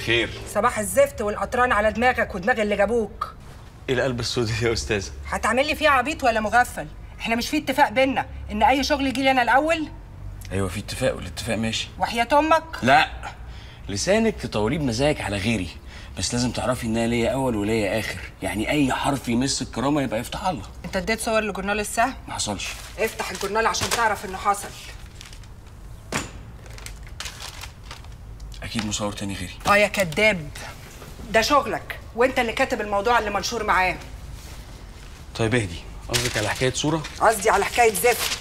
خير صباح الزفت والقطران على دماغك ودماغ اللي جابوك ايه القلب السود يا استاذه هتعمل لي فيه عبيط ولا مغفل احنا مش في اتفاق بينا ان اي شغل يجي لي انا الاول ايوه في اتفاق والاتفاق ماشي وحياه امك لا لسانك تطوليه بمزاجك على غيري بس لازم تعرفي ان انا ليا اول وليا اخر يعني اي حرف يمس الكرامه يبقى يفتح الله انت اديت صور لجورنال السهم ما حصلش افتح الجورنال عشان تعرف انه حصل اكيد مصور تاني غيري اه يا كداب ده شغلك وانت اللي كاتب الموضوع اللي منشور معاه طيب اهدي قصدك على حكايه صوره قصدي على حكايه زفت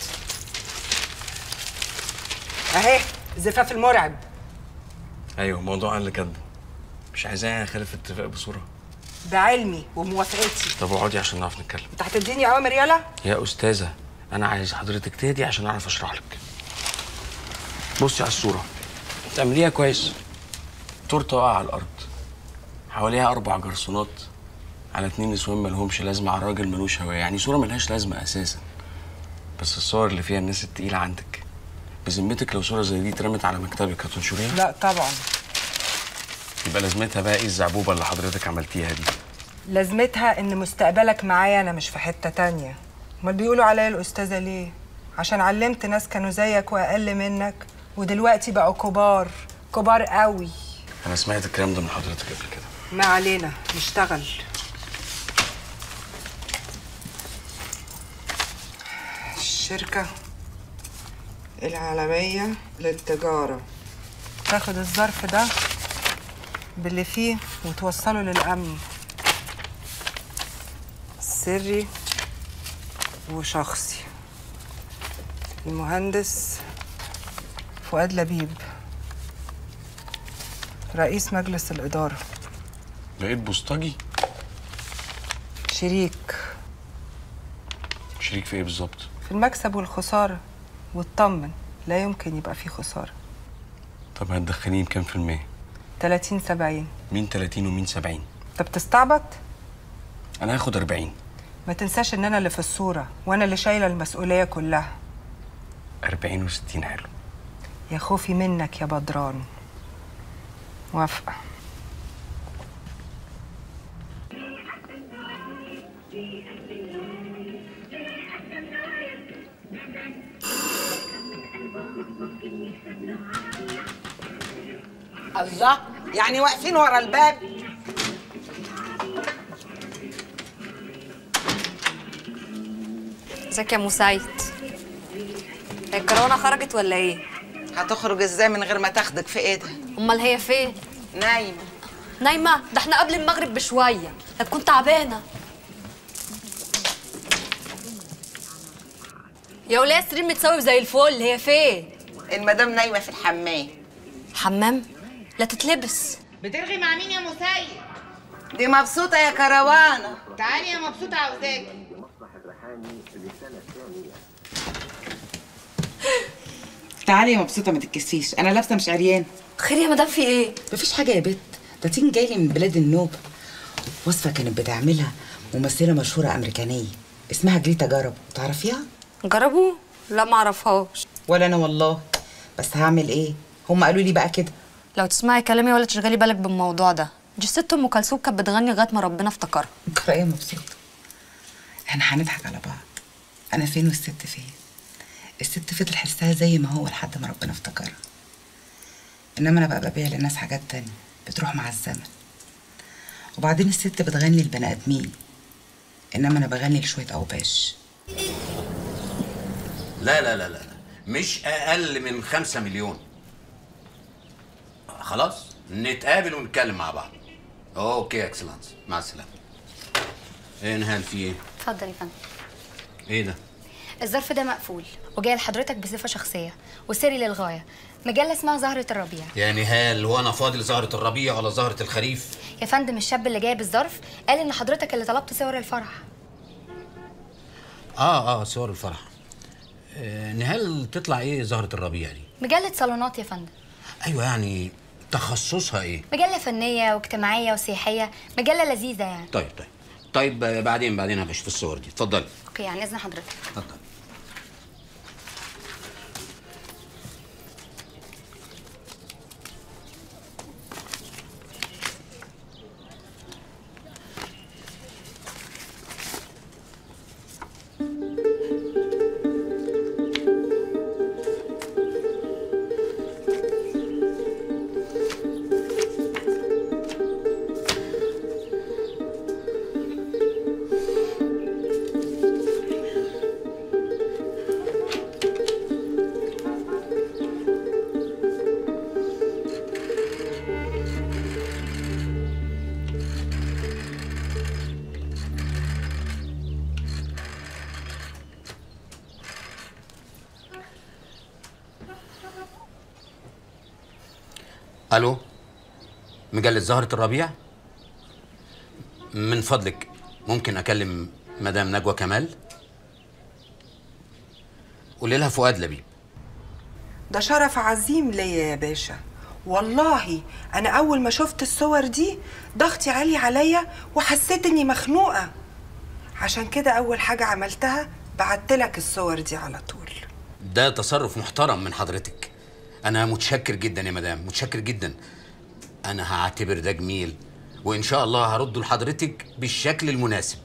اهي زفاف المرعب ايوه موضوع اللي كاتبه مش عايزاه خالف اتفاق بصوره بعلمي وموافقتي طب اقعدي عشان نعرف نتكلم انت هتديني اوامر يالا يا استاذه انا عايز حضرتك تهدي عشان اعرف اشرح لك بصي على الصوره تعمليها كويس تورته واقعه على الارض حواليها اربع جرسونات على اتنين نسوان مالهمش لازمه على راجل ملوش هويه يعني صوره ملهاش لازمه اساسا بس الصور اللي فيها الناس التقيله عندك بذمتك لو صوره زي دي اترمت على مكتبك هتنشريها لا طبعا يبقى لازمتها بقى ايه الزعبوبه اللي حضرتك عملتيها دي لازمتها ان مستقبلك معايا انا مش في حته تانية امال بيقولوا عليا الاستاذه ليه عشان علمت ناس كانوا زيك واقل منك ودلوقتي بقوا كبار كبار قوي انا سمعت الكلام ده من حضرتك قبل كده ما علينا نشتغل الشركة العالمية للتجارة تاخد الظرف ده باللي فيه وتوصله للأمن سري وشخصي المهندس فؤاد لبيب رئيس مجلس الإدارة لقيت بوسطجي شريك شريك في ايه بالظبط في المكسب والخسارة واطمن لا يمكن يبقى فيه خسارة طب هتدخليني بكام في المية 30 70 مين 30 ومين 70 انت بتستعبط انا هاخد 40 ما تنساش ان انا اللي في الصورة وانا اللي شايلة المسؤولية كلها 40 و60 حلو يا خوفي منك يا بدران موافقة الله يعني واقفين ورا الباب ازيك يا مسيد هي الكورونا خرجت ولا ايه هتخرج ازاي من غير ما تاخدك في ايدها امال هي فين نايمه نايمه ده احنا قبل المغرب بشويه ده كنت تعبانه يا وليه سرير متساوي زي الفل هي فين المدام نايمه في الحمام حمام لا تتلبس بترغي مع مين يا مسيد؟ دي مبسوطه يا كروانه تعالي يا مبسوطة عاوزاكي تعالي يا مبسوطه ما تتكسفيش انا لابسه مش عريان خير يا مدام في ايه مفيش حاجه يا بت ده تين جاي لي من بلاد النوبه وصفه كانت بتعملها ممثله مشهوره امريكانيه اسمها جريتا جرب تعرفيها جربوا لا ما اعرفهاش ولا انا والله بس هعمل ايه هم قالوا لي بقى كده لو تسمعي كلامي ولا تشغلي بالك بالموضوع ده دي ست ام كلثوم كانت بتغني لغايه ما ربنا افتكرها قرايه مبسوطه احنا هنضحك على بعض انا فين والست فين الست فضل حسها زي ما هو لحد ما ربنا افتكرها انما انا بقى ببيع للناس حاجات تانية بتروح مع الزمن وبعدين الست بتغني لبني ادمين انما انا بغني لشويه اوباش لا لا لا لا لا. مش اقل من خمسة مليون خلاص نتقابل ونتكلم مع بعض اوكي اكسلانس مع السلامه ايه نهال في ايه اتفضل يا فندم ايه ده الظرف ده مقفول وجاي لحضرتك بصفه شخصيه وسري للغايه مجله اسمها زهره الربيع يا نهال وانا فاضل زهره الربيع ولا زهره الخريف يا فندم الشاب اللي جايب الظرف قال ان حضرتك اللي طلبت صور الفرح اه اه صور الفرح آه نهال تطلع ايه زهره الربيع دي مجله صالونات يا فندم ايوه يعني تخصصها ايه مجله فنيه واجتماعيه وسياحيه مجله لذيذه يعني طيب طيب طيب آه، بعدين بعدين هبقى اشوف الصور دي اتفضلي اوكي يعني اذن حضرتك اتفضل الو مجله زهره الربيع من فضلك ممكن اكلم مدام نجوى كمال قولي لها فؤاد لبيب ده شرف عظيم ليا يا باشا والله انا اول ما شفت الصور دي ضغطي عالي عليا وحسيت اني مخنوقه عشان كده اول حاجه عملتها بعتلك الصور دي على طول ده تصرف محترم من حضرتك انا متشكر جدا يا مدام متشكر جدا انا هعتبر ده جميل وان شاء الله هرده لحضرتك بالشكل المناسب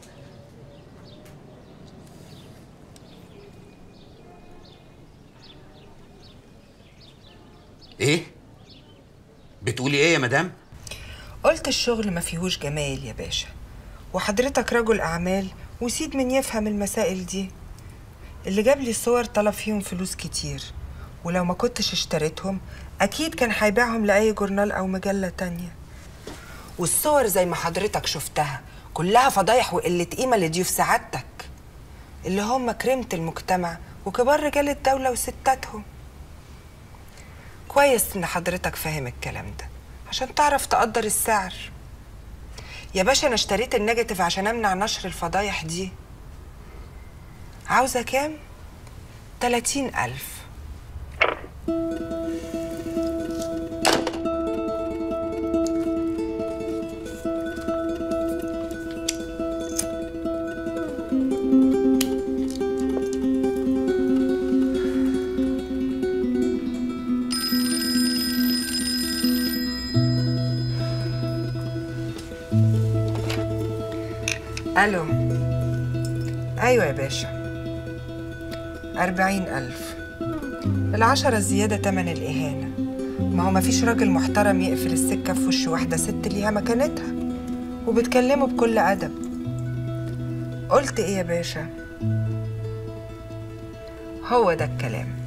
ايه بتقولي ايه يا مدام قلت الشغل ما فيهوش جمال يا باشا وحضرتك رجل اعمال وسيد من يفهم المسائل دي اللي جاب لي الصور طلب فيهم فلوس كتير ولو ما كنتش اشتريتهم اكيد كان هيبيعهم لاي جورنال او مجله تانية والصور زي ما حضرتك شفتها كلها فضايح وقله قيمه لضيوف سعادتك اللي هم كريمه المجتمع وكبار رجال الدوله وستاتهم كويس ان حضرتك فاهم الكلام ده عشان تعرف تقدر السعر يا باشا انا اشتريت النيجاتيف عشان امنع نشر الفضايح دي عاوزة كام؟ تلاتين ألف ألو أيوة يا باشا أربعين ألف العشرة الزيادة تمن الإهانة ما هو مفيش راجل محترم يقفل السكة في وش واحدة ست ليها مكانتها وبتكلمه بكل أدب قلت إيه يا باشا هو ده الكلام